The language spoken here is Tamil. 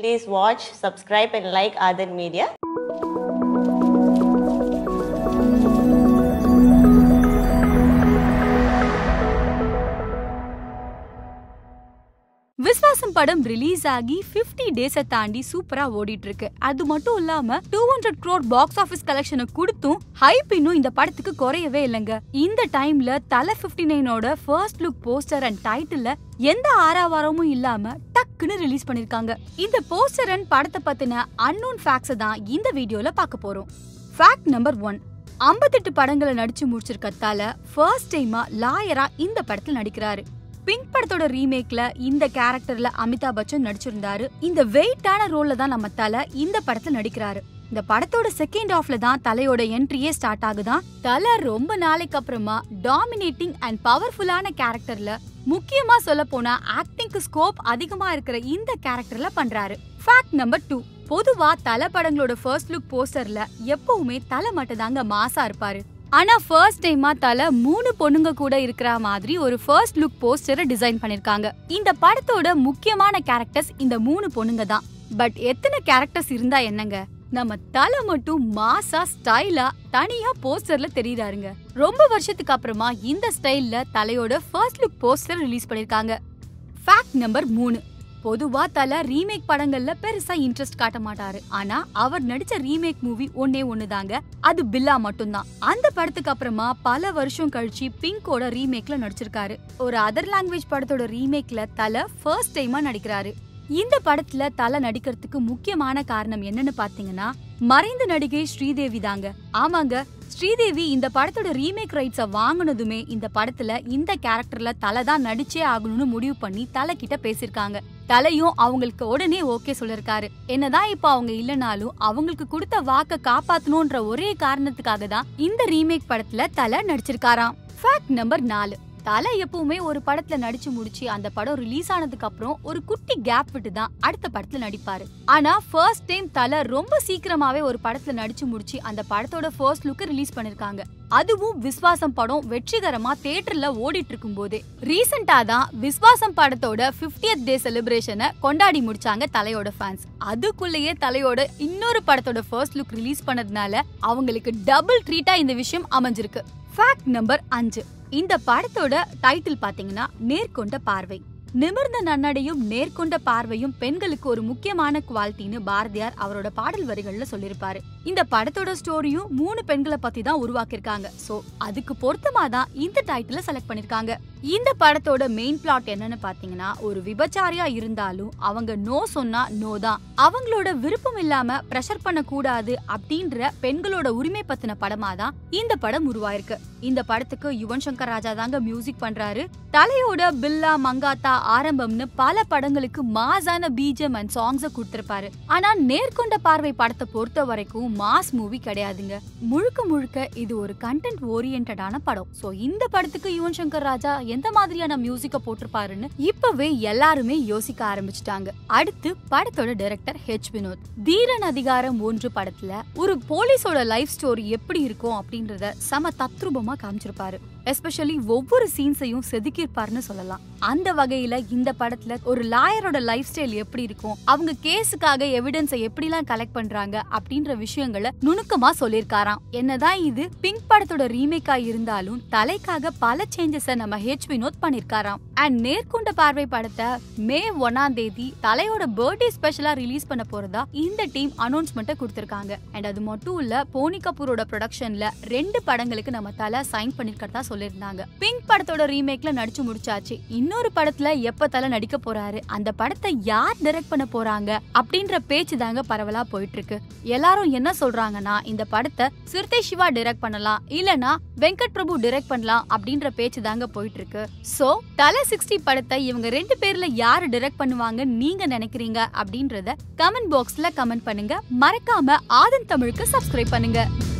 Please watch, subscribe, and like Adan Media. விஸ்வாசம் படம் ரிலீஸ் ஆகி 50 டேஸை தாண்டி சூப்பரா ஓடிட்டு இருக்கு அது மட்டும் இல்லாம two hundred crore box office கலெக்ஷனை கொடுத்தும் ஹைப் இன்னும் இந்த படத்துக்கு குறையவே இல்லைங்க இந்த டைம்ல தலை 59 நைனோட ஃபர்ஸ்ட் லுக் போஸ்டர் அண்ட் டைட்டில்ல எந்த ஆறாவாரமும் இல்லாம டக்குன்னு ரிலீஸ் பண்ணிருக்காங்க இந்த போஸ்டர் அண்ட் படத்தை பத்தின அன்னோன் ஃபேக்ட்ஸ் தான் இந்த வீடியோல பார்க்க போறோம் ஃபேக்ட் நம்பர் ஒன் ஐம்பத்தெட்டு படங்களை நடிச்சு முடிச்சிருக்க தல ஃபர்ஸ்ட் டைமா லாயரா இந்த படத்துல நடிக்கிறாரு பிங்க் படத்தோட ரீமேக்ல இந்த கேரக்டர்ல அமிதாப் பச்சன் நடிச்சிருந்தாரு இந்த வெயிட்டான ரோல்ல தான் நம்ம தல இந்த படத்துல நடிக்கிறாரு இந்த படத்தோட செகண்ட் ஹாஃப்ல தான் தலையோட என்ட்ரியே ஸ்டார்ட் ஆகுதான் தல ரொம்ப நாளைக்கு அப்புறமா டாமினேட்டிங் அண்ட் பவர்ஃபுல்லான கேரக்டர்ல முக்கியமா சொல்ல போனா ஆக்டிங்க்கு ஸ்கோப் அதிகமா இருக்கிற இந்த கேரக்டர்ல பண்றாரு ஃபேக்ட் நம்பர் டூ பொதுவா தல படங்களோட ஃபர்ஸ்ட் லுக் போஸ்டர்ல எப்பவுமே தலை மட்டும் தாங்க மாசா இருப்பாரு ஆனா ஃபர்ஸ்ட் டைமா தல மூணு பொண்ணுங்க கூட இருக்கிற மாதிரி ஒரு ஃபர்ஸ்ட் லுக் போஸ்டரை டிசைன் பண்ணிருக்காங்க இந்த படத்தோட முக்கியமான கேரக்டர்ஸ் இந்த மூணு பொண்ணுங்க தான் பட் எத்தனை கேரக்டர்ஸ் இருந்தா என்னங்க நம்ம தலை மட்டும் மாசா ஸ்டைலா தனியா போஸ்டர்ல தெரியறாருங்க ரொம்ப வருஷத்துக்கு அப்புறமா இந்த ஸ்டைல்ல தலையோட ஃபர்ஸ்ட் லுக் போஸ்டர் ரிலீஸ் பண்ணிருக்காங்க ஃபேக்ட் நம்பர் மூணு பொதுவா தல ரீமேக் படங்கள்ல பெருசா இன்ட்ரெஸ்ட் காட்ட மாட்டாரு ஆனா அவர் நடிச்ச ரீமேக் மூவி ஒன்னே ஒண்ணுதாங்க அது பில்லா மட்டும்தான் அந்த படத்துக்கு அப்புறமா பல வருஷம் கழிச்சு பிங்கோட ரீமேக்ல நடிச்சிருக்காரு ஒரு அதர் லாங்குவேஜ் படத்தோட ரீமேக்ல தல ஃபர்ஸ்ட் டைமா நடிக்கிறாரு இந்த படத்துல தல நடிக்கிறதுக்கு முக்கியமான காரணம் என்னன்னு பாத்தீங்கன்னா மறைந்த நடிகை ஸ்ரீதேவி தாங்க ஆமாங்க ஸ்ரீதேவி இந்த படத்தோட ரீமேக் ரைட்ஸ வாங்குனதுமே இந்த படத்துல இந்த கேரக்டர்ல தலை தான் நடிச்சே ஆகணும்னு முடிவு பண்ணி தலை கிட்ட பேசிருக்காங்க தலையும் அவங்களுக்கு உடனே ஓகே சொல்லிருக்காரு என்னதான் இப்ப அவங்க இல்லனாலும் அவங்களுக்கு கொடுத்த வாக்க காப்பாத்தணும்ன்ற ஒரே காரணத்துக்காக தான் இந்த ரீமேக் படத்துல தலை நடிச்சிருக்காராம் ஃபேக்ட் நம்பர் நாலு தலை எப்பவுமே ஒரு படத்துல நடிச்சு முடிச்சு அந்த படம் ரிலீஸ் ஆனதுக்கு அப்புறம் ஒரு குட்டி கேப் விட்டு தான் அடுத்த படத்துல நடிப்பாரு ஆனா ஃபர்ஸ்ட் டைம் தலை ரொம்ப சீக்கிரமாவே ஒரு படத்துல நடிச்சு முடிச்சு அந்த படத்தோட ஃபர்ஸ்ட் லுக் ரிலீஸ் பண்ணிருக்காங்க அதுவும் விஸ்வாசம் படம் வெற்றிகரமா தியேட்டர்ல ஓடிட்டு இருக்கும் போதே ரீசெண்டா தான் விஸ்வாசம் படத்தோட 50th டே செலிப்ரேஷனை கொண்டாடி முடிச்சாங்க தலையோட ஃபேன்ஸ் அதுக்குள்ளேயே தலையோட இன்னொரு படத்தோட ஃபர்ஸ்ட் லுக் ரிலீஸ் பண்ணதுனால அவங்களுக்கு டபுள் ட்ரீட்டா இந்த விஷயம் அமைஞ்சிருக்கு ஃபேக்ட் நம்பர் அஞ்சு இந்த படத்தோட டைட்டில் பாத்தீங்கன்னா நேர்கொண்ட பார்வை நிமிர்ந்த நன்னடையும் நேர்கொண்ட பார்வையும் பெண்களுக்கு ஒரு முக்கியமான குவாலிட்டின்னு பாரதியார் அவரோட பாடல் வரிகள்ல சொல்லிருப்பாரு இந்த படத்தோட ஸ்டோரியும் மூணு பெண்களை பத்தி தான் உருவாக்கியிருக்காங்க சோ அதுக்கு பொருத்தமா தான் இந்த டைட்டில செலக்ட் பண்ணிருக்காங்க இந்த படத்தோட மெயின் பிளாட் என்னன்னு பாத்தீங்கன்னா ஒரு விபச்சாரியா இருந்தாலும் அவங்க நோ சொன்னா நோ தான் அவங்களோட விருப்பம் இல்லாம பிரஷர் பண்ண கூடாது அப்படின்ற பெண்களோட உரிமை பத்தின படமா தான் இந்த படம் உருவாயிருக்கு இந்த படத்துக்கு யுவன் சங்கர் ராஜா தாங்க மியூசிக் பண்றாரு தலையோட பில்லா மங்காத்தா ஆரம்பம்னு பல படங்களுக்கு மாஸான பீஜம் அண்ட் சாங்ஸ கொடுத்திருப்பாரு ஆனா நேர்கொண்ட பார்வை படத்தை பொறுத்த வரைக்கும் மாஸ் மூவி கிடையாதுங்க முழுக்க முழுக்க இது ஒரு கண்டென்ட் ஓரியன்டான படம் சோ இந்த படத்துக்கு யுவன் சங்கர் ராஜா எந்த மாதிரியான மியூசிக்க போட்டிருப்பாருன்னு இப்பவே எல்லாருமே யோசிக்க ஆரம்பிச்சிட்டாங்க அடுத்து படத்தோட டைரக்டர் ஹெச் வினோத் தீரன் அதிகாரம் ஒன்று படத்துல ஒரு போலீஸோட லைஃப் ஸ்டோரி எப்படி இருக்கும் அப்படின்றத சம தத்ரூபமா காமிச்சிருப்பாரு எஸ்பெஷலி ஒவ்வொரு சீன்ஸையும் செதுக்கியிருப்பாருன்னு சொல்லலாம் அந்த வகையில இந்த படத்துல ஒரு லாயரோட லைஃப் ஸ்டைல் எப்படி இருக்கும் அவங்க கேஸுக்காக எவிடன்ஸை எப்படிலாம் கலெக்ட் பண்றாங்க அப்படின்ற விஷயங்களை நுணுக்கமா சொல்லியிருக்காராம் என்னதான் இது பிங்க் படத்தோட ரீமேக்கா இருந்தாலும் தலைக்காக பல சேஞ்சஸ நம்ம ஹெச் வினோத் பண்ணிருக்காராம் அண்ட் நேர்கொண்ட பார்வை படத்தை மே ஒன்னாம் தேதி தலையோட பர்த்டே ஸ்பெஷலா ரிலீஸ் பண்ண போறதா இந்த டீம் அனௌன்ஸ்மெண்ட்டை கொடுத்திருக்காங்க அண்ட் அது மட்டும் இல்ல போனி கபூரோட ப்ரொடக்ஷன்ல ரெண்டு படங்களுக்கு நம்ம தலை சைன் பண்ணிருக்கிறதா சொல்லியிருந்தாங்க பிங்க் படத்தோட ரீமேக்ல நடிச்சு முடிச்சாச்சு இன்னொரு படத்துல எப்ப தலை நடிக்க போறாரு அந்த படத்தை யார் டைரக்ட் பண்ண போறாங்க அப்படின்ற பேச்சு தாங்க பரவலா போயிட்டு இருக்கு எல்லாரும் என்ன சொல்றாங்கன்னா இந்த படத்தை சிறுத்தை சிவா டைரக்ட் பண்ணலாம் இல்லனா வெங்கட் பிரபு டைரக்ட் பண்ணலாம் அப்படின்ற பேச்சு தாங்க போயிட்டு இருக்கு சோ தலை சிக்ஸ்டி படத்தை இவங்க ரெண்டு பேர்ல யாரு டைரக்ட் பண்ணுவாங்க நீங்க நினைக்கிறீங்க அப்படின்றத கமெண்ட் பாக்ஸ்ல கமெண்ட் பண்ணுங்க மறக்காம ஆதன் தமிழுக்கு சப்ஸ்கிரைப் பண்ணுங்க